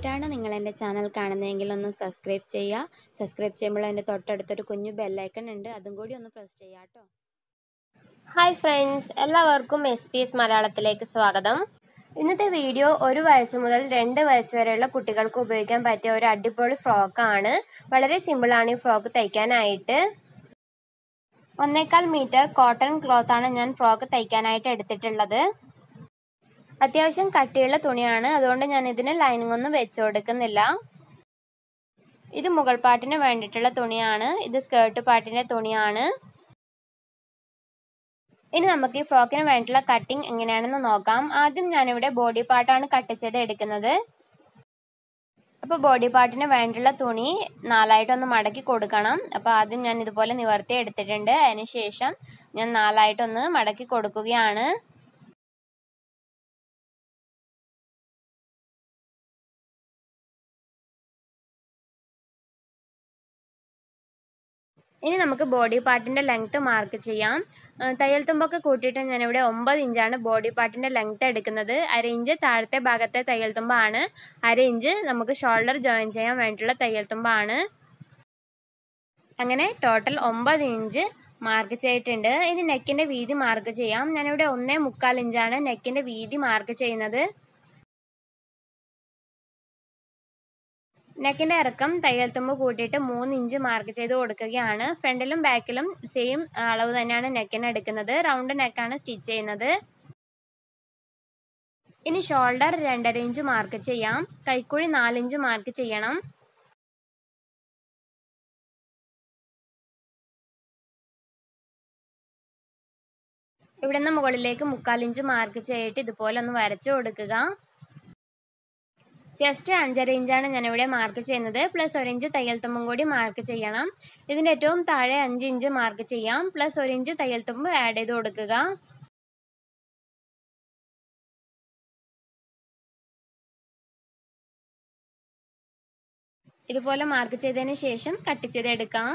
ആദ്യമായിട്ടാണ് നിങ്ങൾ എൻ്റെ ചാനൽ കാണുന്നതെങ്കിൽ ഒന്ന് സബ്സ്ക്രൈബ് ചെയ്യുക സബ്സ്ക്രൈബ് ചെയ്യുമ്പോൾ എൻ്റെ തൊട്ടടുത്തൊരു കുഞ്ഞു ബെല്ലൈക്കൺ ഉണ്ട് അതും കൂടി ഒന്ന് പ്രസ് ചെയ്യാം കേട്ടോ ഹായ് ഫ്രണ്ട്സ് എല്ലാവർക്കും എസ് പി എസ് മലയാളത്തിലേക്ക് സ്വാഗതം ഇന്നത്തെ വീഡിയോ ഒരു വയസ്സ് മുതൽ രണ്ട് വയസ്സ് വരെയുള്ള കുട്ടികൾക്ക് ഉപയോഗിക്കാൻ പറ്റിയ ഒരു അടിപൊളി ഫ്രോക്കാണ് വളരെ സിമ്പിളാണ് ഈ ഫ്രോക്ക് തയ്ക്കാനായിട്ട് ഒന്നേക്കാൽ മീറ്റർ കോട്ടൺ ക്ലോത്ത് ആണ് ഞാൻ ഫ്രോക്ക് തയ്ക്കാനായിട്ട് എടുത്തിട്ടുള്ളത് അത്യാവശ്യം കട്ടിയുള്ള തുണിയാണ് അതുകൊണ്ട് ഞാൻ ഇതിന് ലൈനിങ് ഒന്നും വെച്ചു കൊടുക്കുന്നില്ല ഇത് മുകൾ പാട്ടിന് വേണ്ടിയിട്ടുള്ള തുണിയാണ് ഇത് സ്കേർട്ട് പാട്ടിന്റെ തുണിയാണ് ഇനി നമുക്ക് ഈ ഫ്രോക്കിന് വേണ്ടിയിട്ടുള്ള കട്ടിങ് എങ്ങനെയാണെന്ന് നോക്കാം ആദ്യം ഞാനിവിടെ ബോഡി പാർട്ടാണ് കട്ട് ചെയ്ത് എടുക്കുന്നത് അപ്പോൾ ബോഡി പാർട്ടിന് വേണ്ടിയുള്ള തുണി നാലായിട്ടൊന്ന് മടക്കി കൊടുക്കണം അപ്പോൾ ആദ്യം ഞാൻ ഇതുപോലെ നിവർത്തി എടുത്തിട്ടുണ്ട് അതിനുശേഷം ഞാൻ നാലായിട്ടൊന്ന് മടക്കി കൊടുക്കുകയാണ് ഇനി നമുക്ക് ബോഡി പാർട്ടിന്റെ ലെങ്ത് മാർക്ക് ചെയ്യാം തയ്യൽ തുമ്പൊക്കെ കൂട്ടിയിട്ട് ഞാനിവിടെ ഒമ്പത് ഇഞ്ചാണ് ബോഡി പാർട്ടിന്റെ ലെങ്ത് എടുക്കുന്നത് അര ഇഞ്ച് താഴത്തെ ഭാഗത്തെ തയ്യൽ തുമ്പാണ് അര ഇഞ്ച് നമുക്ക് ഷോൾഡർ ജോയിൻ ചെയ്യാൻ വേണ്ടിയിട്ടുള്ള തയ്യൽ തുമ്പാണ് അങ്ങനെ ടോട്ടൽ ഒമ്പത് ഇഞ്ച് മാർക്ക് ചെയ്തിട്ടുണ്ട് ഇനി നെക്കിന്റെ വീതി മാർക്ക് ചെയ്യാം ഞാനിവിടെ ഒന്നേ മുക്കാൽ ഇഞ്ചാണ് നെക്കിന്റെ വീതി മാർക്ക് ചെയ്യുന്നത് നെക്കിന്റെ ഇറക്കം തയ്യൽ തുമ്പ് കൂട്ടിയിട്ട് മൂന്ന് ഇഞ്ച് മാർക്ക് ചെയ്ത് കൊടുക്കുകയാണ് ഫ്രണ്ടിലും ബാക്കിലും സെയിം അളവ് തന്നെയാണ് നെക്കിന് എടുക്കുന്നത് റൗണ്ട് നെക്കാണ് സ്റ്റിച്ച് ചെയ്യുന്നത് ഇനി ഷോൾഡർ രണ്ടര ഇഞ്ച് മാർക്ക് ചെയ്യാം കൈക്കുഴി നാലിഞ്ച് മാർക്ക് ചെയ്യണം ഇവിടെ നിന്ന് മുകളിലേക്ക് മുക്കാലിഞ്ച് മാർക്ക് ചെയ്തിട്ട് ഇതുപോലെ ഒന്ന് വരച്ചു കൊടുക്കുക ജസ്റ്റ് അഞ്ചര ഇഞ്ചാണ് ഞാനിവിടെ മാർക്ക് ചെയ്യുന്നത് പ്ലസ് ഒരു ഇഞ്ച് തയ്യൽ തുമ്പും കൂടി മാർക്ക് ചെയ്യണം ഇതിൻ്റെ ഏറ്റവും താഴെ അഞ്ച് ഇഞ്ച് മാർക്ക് ചെയ്യാം പ്ലസ് ഒരു ഇഞ്ച് തയ്യൽ തുമ്പ് ആഡ് ചെയ്ത് കൊടുക്കുക ഇതുപോലെ മാർക്ക് ചെയ്തതിന് ശേഷം കട്ട് ചെയ്തെടുക്കാം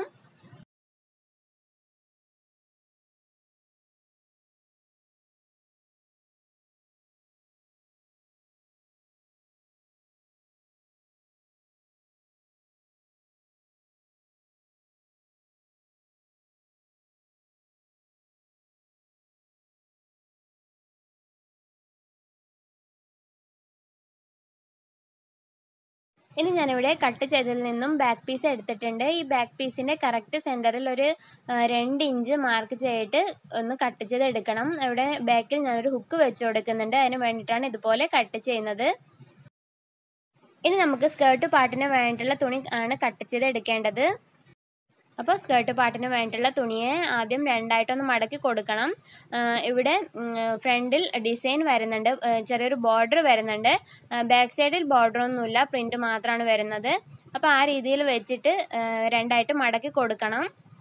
ഇനി ഞാനിവിടെ കട്ട് ചെയ്തതിൽ നിന്നും ബാക്ക് പീസ് എടുത്തിട്ടുണ്ട് ഈ ബാക്ക് പീസിന്റെ കറക്റ്റ് സെന്ററിൽ ഒരു രണ്ട് ഇഞ്ച് മാർക്ക് ചെയ്തിട്ട് ഒന്ന് കട്ട് ചെയ്ത് എടുക്കണം ഇവിടെ ബാക്കിൽ ഞാനൊരു ഹുക്ക് വെച്ച് കൊടുക്കുന്നുണ്ട് അതിന് വേണ്ടിയിട്ടാണ് ഇതുപോലെ കട്ട് ചെയ്യുന്നത് ഇനി നമുക്ക് സ്കേർട്ട് പാട്ടിന് വേണ്ടിയിട്ടുള്ള തുണി ആണ് കട്ട് ചെയ്ത് എടുക്കേണ്ടത് അപ്പോൾ സ്കേർട്ട് പാട്ടിന് വേണ്ടിയിട്ടുള്ള തുണിയെ ആദ്യം രണ്ടായിട്ടൊന്ന് മടക്കി കൊടുക്കണം ഇവിടെ ഫ്രണ്ടിൽ ഡിസൈൻ വരുന്നുണ്ട് ചെറിയൊരു ബോർഡർ വരുന്നുണ്ട് ബാക്ക് സൈഡിൽ ബോർഡർ ഒന്നുമില്ല പ്രിന്റ് മാത്രമാണ് വരുന്നത് അപ്പോൾ ആ രീതിയിൽ വെച്ചിട്ട് രണ്ടായിട്ട് മടക്കി കൊടുക്കണം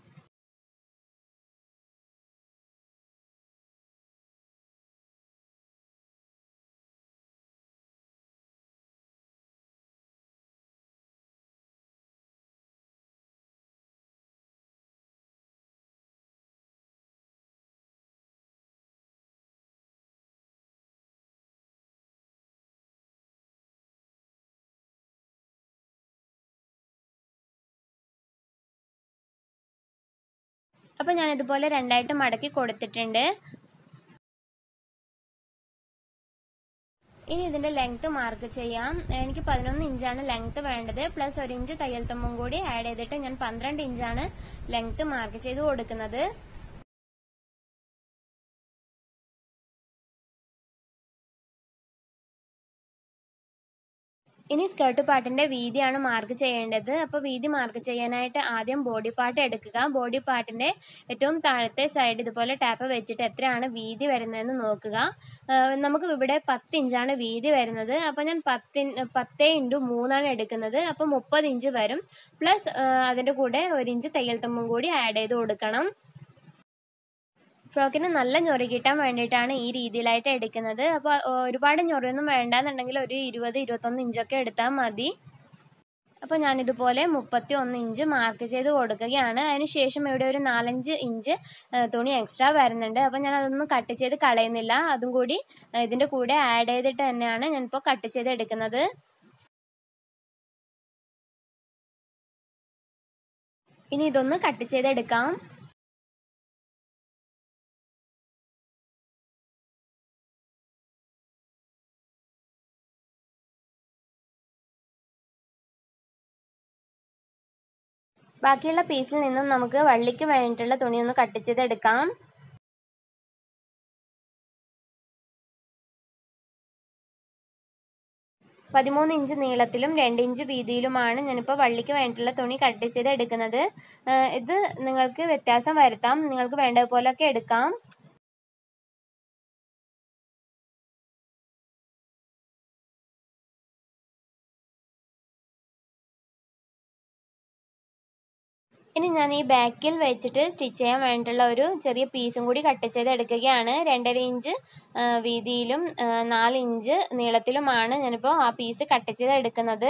അപ്പോൾ ഞാൻ ഇതുപോലെ രണ്ടായിട്ട് മടക്കി കൊടുത്തിട്ടുണ്ട് ഇനി ഇതിന്റെ ലെങ്ത് മാർക്ക് ചെയ്യാം എനിക്ക് പതിനൊന്ന് ഇഞ്ചാണ് ലെങ്ത് വേണ്ടത് പ്ലസ് ഒരു ഇഞ്ച് തയ്യൽ തുമ്പും കൂടി ആഡ് ചെയ്തിട്ട് ഞാൻ പന്ത്രണ്ട് ഇഞ്ചാണ് ലെങ്ത് മാർക്ക് ചെയ്ത് കൊടുക്കുന്നത് ഇനി സ്കേർട്ട് പാർട്ടിന്റെ വീതിയാണ് മാർക്ക് ചെയ്യേണ്ടത് അപ്പോൾ വീതി മാർക്ക് ചെയ്യാനായിട്ട് ആദ്യം ബോഡി പാർട്ട് എടുക്കുക ബോഡി പാർട്ടിന്റെ ഏറ്റവും താഴത്തെ സൈഡ് ഇതുപോലെ ടാപ്പ് വെച്ചിട്ട് എത്രയാണ് വീതി വരുന്നതെന്ന് നോക്കുക നമുക്ക് ഇവിടെ പത്ത് ഇഞ്ചാണ് വീതി വരുന്നത് അപ്പോൾ ഞാൻ പത്തി പത്തേ ഇൻറ്റു മൂന്നാണ് എടുക്കുന്നത് അപ്പോൾ മുപ്പത് ഇഞ്ച് വരും പ്ലസ് അതിൻ്റെ കൂടെ ഒരു ഇഞ്ച് തയ്യൽ തുമ്പും കൂടി ആഡ് ചെയ്ത് കൊടുക്കണം ഫ്രോക്കിന് നല്ല ഞൊറി കിട്ടാൻ വേണ്ടിയിട്ടാണ് ഈ രീതിയിലായിട്ട് എടുക്കുന്നത് അപ്പോൾ ഒരുപാട് ഞൊറിയൊന്നും വേണ്ടാന്നുണ്ടെങ്കിൽ ഒരു ഇരുപത് ഇരുപത്തൊന്ന് ഇഞ്ചൊക്കെ എടുത്താൽ മതി അപ്പോൾ ഞാനിതുപോലെ മുപ്പത്തി ഒന്ന് ഇഞ്ച് മാർക്ക് ചെയ്ത് കൊടുക്കുകയാണ് അതിനുശേഷം ഇവിടെ ഒരു നാലഞ്ച് ഇഞ്ച് തുണി എക്സ്ട്രാ വരുന്നുണ്ട് അപ്പോൾ ഞാൻ അതൊന്നും കട്ട് ചെയ്ത് കളയുന്നില്ല അതും കൂടി ഇതിൻ്റെ കൂടെ ആഡ് ചെയ്തിട്ട് തന്നെയാണ് ഞാനിപ്പോൾ കട്ട് ചെയ്ത് എടുക്കുന്നത് ഇനി ഇതൊന്ന് കട്ട് ചെയ്തെടുക്കാം ബാക്കിയുള്ള പീസിൽ നിന്നും നമുക്ക് വള്ളിക്ക് വേണ്ടിയിട്ടുള്ള തുണി ഒന്ന് കട്ട് ചെയ്തെടുക്കാം പതിമൂന്ന് ഇഞ്ച് നീളത്തിലും രണ്ട് ഇഞ്ച് വീതിയിലുമാണ് ഞാനിപ്പോൾ വള്ളിക്ക് വേണ്ടിയിട്ടുള്ള തുണി കട്ട് ചെയ്ത് എടുക്കുന്നത് ഇത് നിങ്ങൾക്ക് വ്യത്യാസം വരുത്താം നിങ്ങൾക്ക് വേണ്ടതുപോലൊക്കെ എടുക്കാം ഇനി ഞാൻ ഈ ബാക്കിൽ വെച്ചിട്ട് സ്റ്റിച്ച് ചെയ്യാൻ വേണ്ടിയിട്ടുള്ള ഒരു ചെറിയ പീസും കൂടി കട്ട് ചെയ്ത് എടുക്കുകയാണ് രണ്ടര ഇഞ്ച് വീതിയിലും നാല് ഇഞ്ച് നീളത്തിലുമാണ് ഞാനിപ്പോൾ ആ പീസ് കട്ട് ചെയ്ത് എടുക്കുന്നത്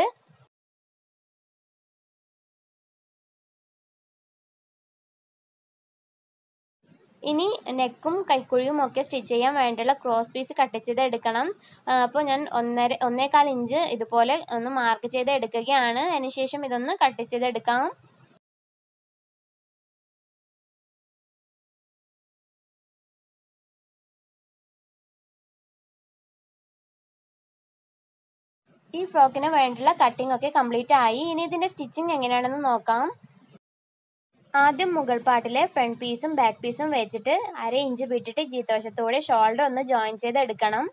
ഇനി നെക്കും കൈക്കുഴിയും ഒക്കെ സ്റ്റിച്ച് ചെയ്യാൻ വേണ്ടിയുള്ള ക്രോസ് പീസ് കട്ട് ചെയ്ത് എടുക്കണം അപ്പോൾ ഞാൻ ഒന്നര ഒന്നേകാൽ ഇഞ്ച് ഇതുപോലെ ഒന്ന് മാർക്ക് ചെയ്ത് എടുക്കുകയാണ് അതിനുശേഷം ഇതൊന്ന് കട്ട് ചെയ്തെടുക്കാം ഈ ഫ്രോക്കിന് വേണ്ടിയുള്ള കട്ടിംഗ് ഒക്കെ കംപ്ലീറ്റ് ആയി ഇനി ഇതിന്റെ സ്റ്റിച്ചിങ് എങ്ങനെയാണെന്ന് നോക്കാം ആദ്യം മുകൾ പാട്ടിലെ ഫ്രണ്ട് പീസും ബാക്ക് പീസും വെച്ചിട്ട് അര ഇഞ്ച് വിട്ടിട്ട് ജീത്തോശത്തോടെ ഷോൾഡർ ഒന്ന് ജോയിൻ ചെയ്ത് എടുക്കണം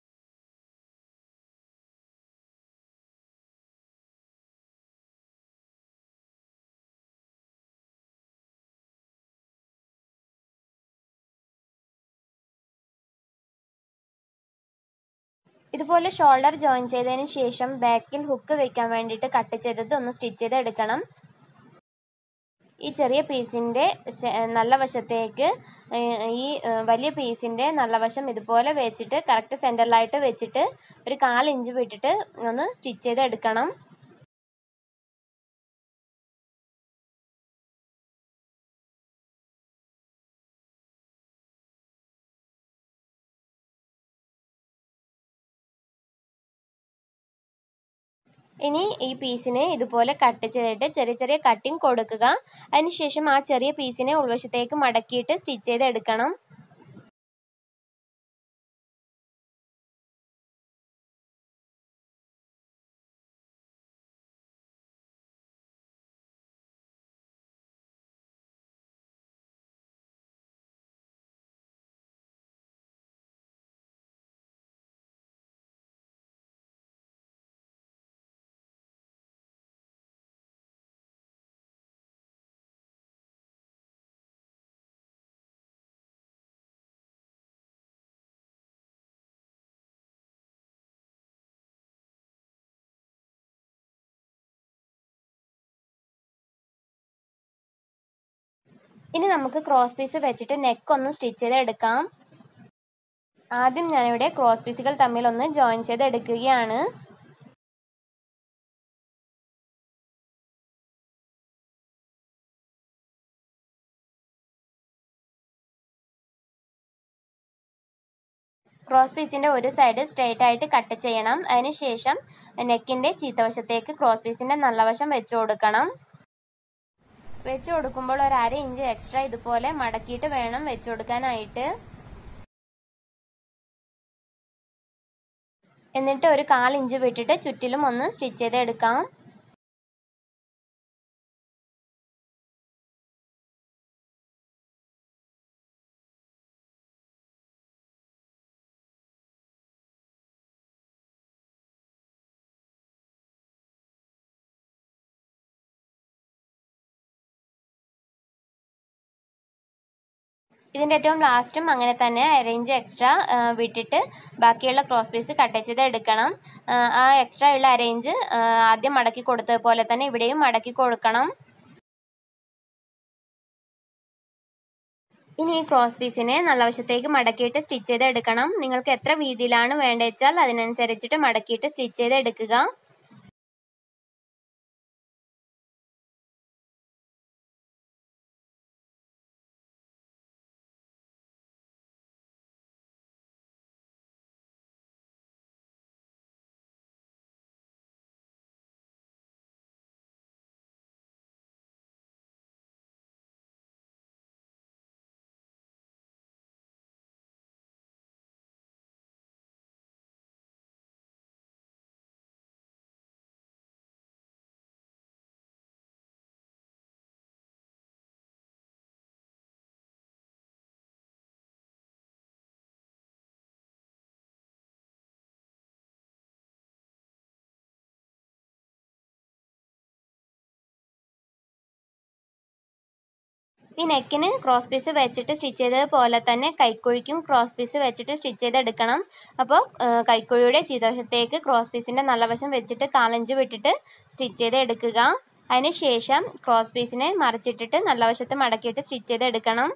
ഇതുപോലെ ഷോൾഡർ ജോയിൻ ചെയ്തതിന് ശേഷം ബാക്കിൽ ഹുക്ക് വെക്കാൻ വേണ്ടിയിട്ട് കട്ട് ചെയ്തത് ഒന്ന് സ്റ്റിച്ച് ചെയ്ത് എടുക്കണം ഈ ചെറിയ പീസിൻ്റെ നല്ല വശത്തേക്ക് ഈ വലിയ പീസിൻ്റെ നല്ല വശം ഇതുപോലെ വെച്ചിട്ട് കറക്റ്റ് സെൻറ്ററിലായിട്ട് വെച്ചിട്ട് ഒരു കാൽ ഇഞ്ച് വിട്ടിട്ട് ഒന്ന് സ്റ്റിച്ച് ചെയ്ത് എടുക്കണം ഇനി ഈ പീസിനെ ഇതുപോലെ കട്ട് ചെയ്തിട്ട് ചെറിയ ചെറിയ കട്ടിങ് കൊടുക്കുക അതിനുശേഷം ആ ചെറിയ പീസിനെ ഉൾവശത്തേക്ക് മടക്കിയിട്ട് സ്റ്റിച്ച് ചെയ്ത് എടുക്കണം ഇനി നമുക്ക് ക്രോസ് പീസ് വെച്ചിട്ട് നെക്ക് ഒന്ന് സ്റ്റിച്ച് ചെയ്ത് എടുക്കാം ആദ്യം ഞാനിവിടെ ക്രോസ് പീസുകൾ തമ്മിൽ ഒന്ന് ജോയിൻ ചെയ്ത് എടുക്കുകയാണ് ക്രോസ് പീസിന്റെ ഒരു സൈഡ് സ്ട്രെയിറ്റ് ആയിട്ട് കട്ട് ചെയ്യണം അതിനുശേഷം നെക്കിന്റെ ചീത്തവശത്തേക്ക് ക്രോസ് പീസിന്റെ നല്ല വശം വെച്ചു കൊടുക്കണം വെച്ചു കൊടുക്കുമ്പോൾ ഒരു അര ഇഞ്ച് എക്സ്ട്രാ ഇതുപോലെ മടക്കിയിട്ട് വേണം വെച്ചു കൊടുക്കാനായിട്ട് എന്നിട്ട് ഒരു കാൽ ഇഞ്ച് വിട്ടിട്ട് ചുറ്റിലും ഒന്ന് സ്റ്റിച്ച് ചെയ്ത് എടുക്കാം ഇതിൻ്റെ ഏറ്റവും ലാസ്റ്റും അങ്ങനെ തന്നെ അരയിഞ്ച് എക്സ്ട്രാ വിട്ടിട്ട് ബാക്കിയുള്ള ക്രോസ് പീസ് കട്ട് ചെയ്ത് എടുക്കണം ആ എക്സ്ട്രാ ഉള്ള അരയിഞ്ച് ആദ്യം മടക്കി കൊടുത്തതുപോലെ തന്നെ ഇവിടെയും മടക്കി കൊടുക്കണം ഇനി ഈ ക്രോസ് പീസിനെ നല്ല വശത്തേക്ക് മടക്കിയിട്ട് സ്റ്റിച്ച് ചെയ്ത് എടുക്കണം നിങ്ങൾക്ക് എത്ര വീതിയിലാണ് വേണ്ടത് വെച്ചാൽ അതിനനുസരിച്ചിട്ട് മടക്കിയിട്ട് സ്റ്റിച്ച് ചെയ്ത് എടുക്കുക ഈ നെക്കിന് ക്രോസ് പീസ് വെച്ചിട്ട് സ്റ്റിച്ച് ചെയ്തത് പോലെ തന്നെ കൈക്കുഴിക്കും ക്രോസ് പീസ് വെച്ചിട്ട് സ്റ്റിച്ച് ചെയ്തെടുക്കണം അപ്പോൾ കൈക്കുഴിയുടെ ചീതവശത്തേക്ക് ക്രോസ് പീസിൻ്റെ നല്ല വശം വെച്ചിട്ട് കാലഞ്ച് വിട്ടിട്ട് സ്റ്റിച്ച് ചെയ്ത് എടുക്കുക അതിനുശേഷം ക്രോസ് പീസിനെ മറിച്ചിട്ടിട്ട് നല്ല വശത്ത് മടക്കിയിട്ട് സ്റ്റിച്ച് ചെയ്തെടുക്കണം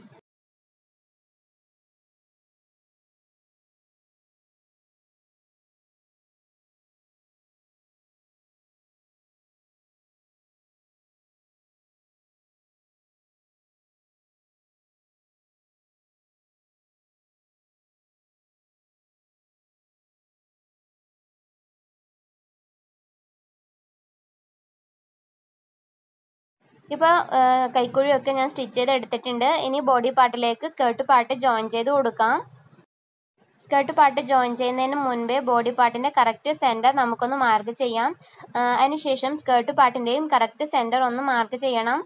ഇപ്പോൾ കൈക്കുഴിയൊക്കെ ഞാൻ സ്റ്റിച്ച് ചെയ്ത് എടുത്തിട്ടുണ്ട് ഇനി ബോഡി പാർട്ടിലേക്ക് സ്കേർട്ട് പാർട്ട് ജോയിൻ ചെയ്ത് കൊടുക്കാം സ്കേർട്ട് പാർട്ട് ജോയിൻ ചെയ്യുന്നതിന് മുൻപേ ബോഡി പാർട്ടിൻ്റെ കറക്റ്റ് സെൻറ്റർ നമുക്കൊന്ന് മാർക്ക് ചെയ്യാം അതിനുശേഷം സ്കേർട്ട് പാർട്ടിൻ്റെയും കറക്റ്റ് സെൻറ്റർ ഒന്ന് മാർക്ക് ചെയ്യണം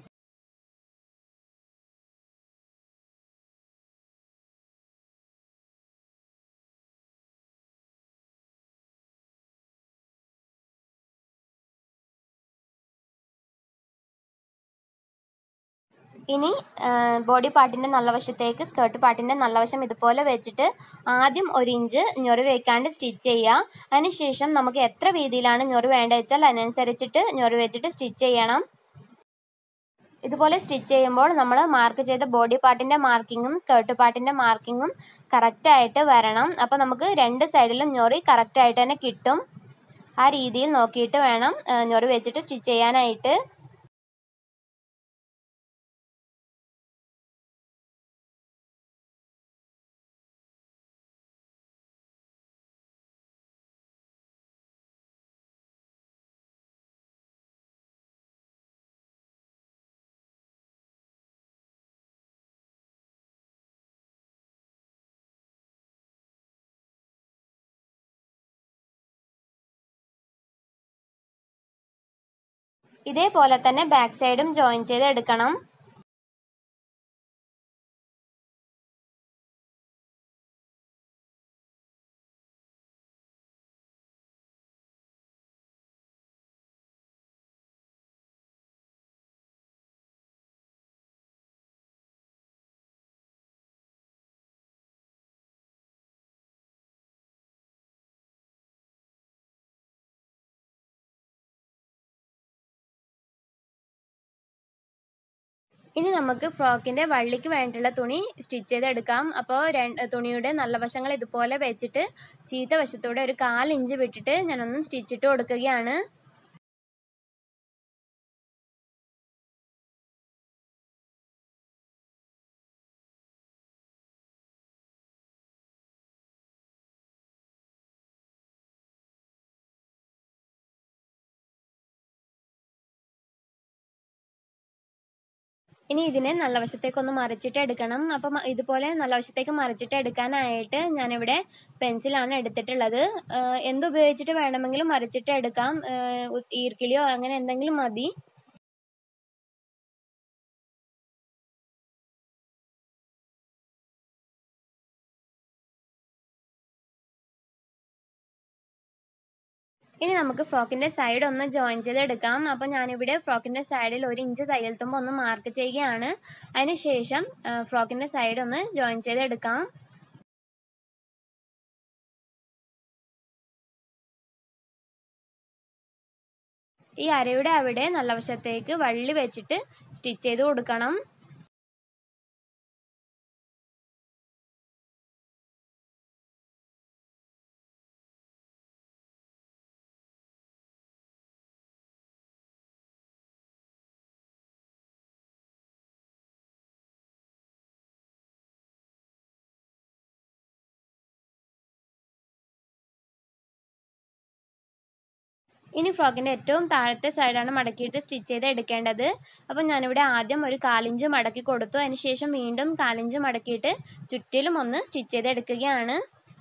ഇനി ബോഡി പാർട്ടിൻ്റെ നല്ല വശത്തേക്ക് സ്കേർട്ട് പാർട്ടിൻ്റെ നല്ല വശം ഇതുപോലെ വെച്ചിട്ട് ആദ്യം ഒരു ഇഞ്ച് ഞൊറി വെക്കാണ്ട് സ്റ്റിച്ച് ചെയ്യുക അതിനുശേഷം നമുക്ക് എത്ര വീതിയിലാണ് ഞൊറി വേണ്ടത് വെച്ചാൽ അതിനനുസരിച്ചിട്ട് ഞൊറി വെച്ചിട്ട് സ്റ്റിച്ച് ചെയ്യണം ഇതുപോലെ സ്റ്റിച്ച് ചെയ്യുമ്പോൾ നമ്മൾ മാർക്ക് ചെയ്ത ബോഡി പാർട്ടിൻ്റെ മാർക്കിങ്ങും സ്കേർട്ട് പാർട്ടിൻ്റെ മാർക്കിങ്ങും കറക്റ്റായിട്ട് വരണം അപ്പോൾ നമുക്ക് രണ്ട് സൈഡിലും ഞൊറി കറക്റ്റായിട്ട് തന്നെ കിട്ടും ആ രീതിയിൽ നോക്കിയിട്ട് വേണം ഞൊറി വെച്ചിട്ട് സ്റ്റിച്ച് ചെയ്യാനായിട്ട് ഇതേപോലെ തന്നെ ബാക്ക് സൈഡും ജോയിൻ ചെയ്ത് എടുക്കണം ഇനി നമുക്ക് ഫ്രോക്കിന്റെ വള്ളിക്ക് വേണ്ടിയിട്ടുള്ള തുണി സ്റ്റിച്ച് ചെയ്തെടുക്കാം അപ്പോൾ രണ്ട് തുണിയുടെ നല്ല വശങ്ങൾ ഇതുപോലെ വെച്ചിട്ട് ചീത്ത വശത്തൂടെ ഒരു കാൽ ഇഞ്ച് വിട്ടിട്ട് ഞാനൊന്ന് സ്റ്റിച്ചിട്ട് കൊടുക്കുകയാണ് ഇനി ഇതിനെ നല്ല വശത്തേക്കൊന്ന് മറിച്ചിട്ട് എടുക്കണം അപ്പം ഇതുപോലെ നല്ല വശത്തേക്ക് മറിച്ചിട്ട് എടുക്കാനായിട്ട് ഞാനിവിടെ പെൻസിലാണ് എടുത്തിട്ടുള്ളത് എന്തുപയോഗിച്ചിട്ട് വേണമെങ്കിലും മറിച്ചിട്ട് എടുക്കാം ഈർക്കിളിയോ അങ്ങനെ എന്തെങ്കിലും മതി ഇനി നമുക്ക് ഫ്രോക്കിന്റെ സൈഡ് ഒന്ന് ജോയിൻ ചെയ്തെടുക്കാം അപ്പോൾ ഞാനിവിടെ ഫ്രോക്കിന്റെ സൈഡിൽ ഒരു ഇഞ്ച് തയ്യൽ തുമ്പ് ഒന്ന് മാർക്ക് ചെയ്യുകയാണ് അതിനുശേഷം ഫ്രോക്കിന്റെ സൈഡ് ഒന്ന് ജോയിൻ ചെയ്തെടുക്കാം ഈ അരയുടെ അവിടെ നല്ല വശത്തേക്ക് വള്ളി വെച്ചിട്ട് സ്റ്റിച്ച് ചെയ്ത് കൊടുക്കണം ഇനി ഫ്രോക്കിന്റെ ഏറ്റവും താഴത്തെ സൈഡാണ് മടക്കിയിട്ട് സ്റ്റിച്ച് ചെയ്ത് എടുക്കേണ്ടത് അപ്പം ഞാനിവിടെ ആദ്യം ഒരു കാലിഞ്ച് മടക്കി കൊടുത്തു അതിനുശേഷം വീണ്ടും കാലിഞ്ച് മടക്കിയിട്ട് ചുറ്റിലും ഒന്ന് സ്റ്റിച്ച് ചെയ്ത് എടുക്കുകയാണ്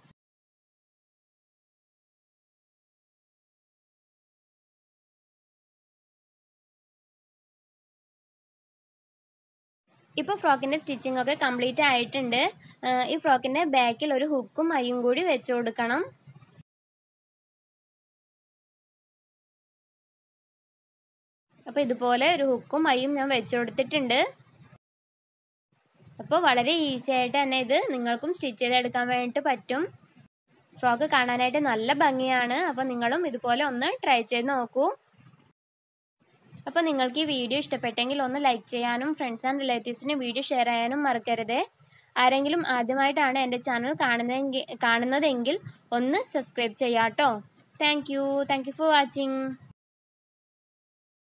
ഇപ്പോൾ ഫ്രോക്കിന്റെ സ്റ്റിച്ചിങ് ഒക്കെ കംപ്ലീറ്റ് ആയിട്ടുണ്ട് ഈ ഫ്രോക്കിന്റെ ബാക്കിൽ ഒരു ഹുക്കും മയ്യും കൂടി വെച്ചു കൊടുക്കണം അപ്പോൾ ഇതുപോലെ ഒരു ഹുക്കും മയ്യും ഞാൻ വെച്ചു കൊടുത്തിട്ടുണ്ട് അപ്പോൾ വളരെ ഈസി ആയിട്ട് തന്നെ ഇത് നിങ്ങൾക്കും സ്റ്റിച്ച് ചെയ്തെടുക്കാൻ വേണ്ടിയിട്ട് പറ്റും ഫ്രോക്ക് കാണാനായിട്ട് നല്ല ഭംഗിയാണ് അപ്പോൾ നിങ്ങളും ഇതുപോലെ ഒന്ന് ട്രൈ ചെയ്ത് നോക്കൂ അപ്പോൾ നിങ്ങൾക്ക് ഈ വീഡിയോ ഇഷ്ടപ്പെട്ടെങ്കിൽ ഒന്ന് ലൈക്ക് ചെയ്യാനും ഫ്രണ്ട്സ് ആൻഡ് റിലേറ്റീവ്സിന് വീഡിയോ ഷെയർ ചെയ്യാനും മറക്കരുത് ആരെങ്കിലും ആദ്യമായിട്ടാണ് എൻ്റെ ചാനൽ കാണുന്നതെങ്കിൽ കാണുന്നതെങ്കിൽ ഒന്ന് സബ്സ്ക്രൈബ് ചെയ്യാട്ടോ thank you thank you for watching